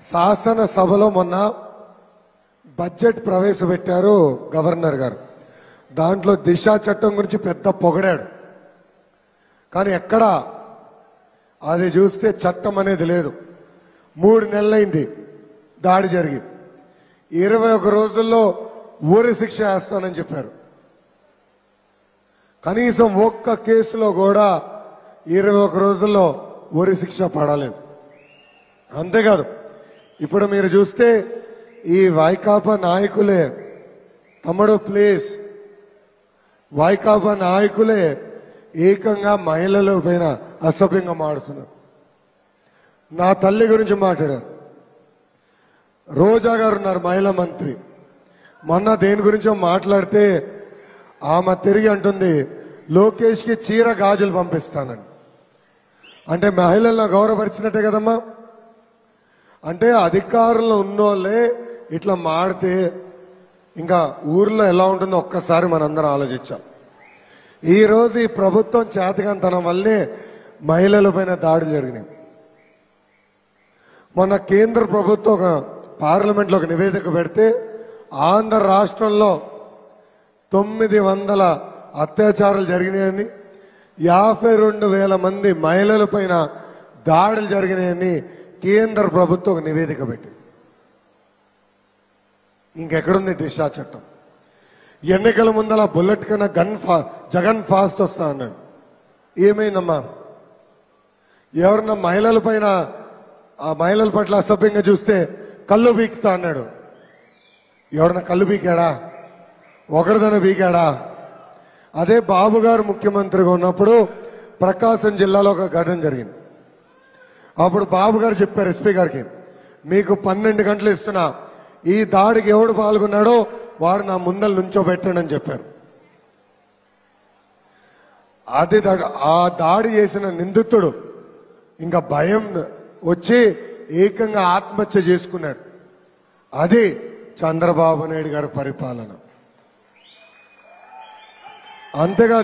శాసనసభలో మొన్న బడ్జెట్ ప్రవేశపెట్టారు గవర్నర్ గారు దాంట్లో దిశ చట్టం గురించి పెద్ద పొగడాడు కానీ ఎక్కడ అది చూస్తే చట్టం అనేది లేదు మూడు నెలలైంది దాడి జరిగి ఇరవై ఒక రోజుల్లో ఊరి శిక్ష వేస్తానని చెప్పారు కనీసం ఒక్క కేసులో కూడా ఇరవై ఒక రోజుల్లో ఊరి శిక్ష పడలేదు అంతేకాదు ఇప్పుడు మీరు చూస్తే ఈ వైకాపా నాయకులే తమ్ముడు ప్లీజ్ వైకాపా నాయకులే ఏకంగా మహిళల పైన అసభ్యంగా మాడుతున్నారు నా తల్లి గురించి మాట్లాడారు రోజా గారు ఉన్నారు మహిళా మంత్రి మొన్న దేని గురించో మాట్లాడితే ఆమె తిరిగి అంటుంది లోకేష్ కి చీర గాజులు పంపిస్తానని అంటే మహిళలను గౌరవపరిచినట్టే కదమ్మా అంటే అధికారంలో ఉన్నోళ్ళే ఇట్లా మాడితే ఇంకా ఊర్లో ఎలా ఉంటుందో ఒక్కసారి మనందరం ఆలోచించాం ఈ రోజు ఈ ప్రభుత్వం చేతకంతనం వల్లే మహిళల పైన దాడులు జరిగినాయి మొన్న కేంద్ర ప్రభుత్వం ఒక పార్లమెంట్లో ఒక నివేదిక పెడితే ఆంధ్ర రాష్ట్రంలో తొమ్మిది వందల అత్యాచారాలు జరిగినాయని యాభై రెండు వేల మంది మహిళల పైన దాడులు జరిగినాయని కేంద్ర ప్రభుత్వం ఒక నివేదిక పెట్టింది ఇంకెక్కడుంది దిశా చట్టం ఎన్నికల ముందల బుల్లెట్ కన్నా గన్ ఫా జగన్ ఫాస్ట్ వస్తా అన్నాడు ఏమైందమ్మా ఎవరన్నా మహిళల పైన ఆ మహిళల పట్ల అసభ్యంగా చూస్తే కళ్ళు బీకుతా అన్నాడు ఎవడన్నా కళ్ళు బీకాడా ఒకరిదన బీకాడా అదే బాబు గారు ముఖ్యమంత్రిగా ఉన్నప్పుడు ప్రకాశం జిల్లాలో ఒక ఘటన జరిగింది అప్పుడు బాబు గారు చెప్పారు ఎస్పీ గారికి మీకు పన్నెండు గంటలు ఇస్తున్నా ఈ దాడికి ఎవడు పాల్గొన్నాడో వాడు నా ముందల నుంచో పెట్టండి అని చెప్పారు అది దా- ఆ దాడి చేసిన నిందితుడు ఇంకా భయం వచ్చి ఏకంగా ఆత్మహత్య చేసుకున్నాడు అది చంద్రబాబు నాయుడు గారి పరిపాలన అంతేకాదు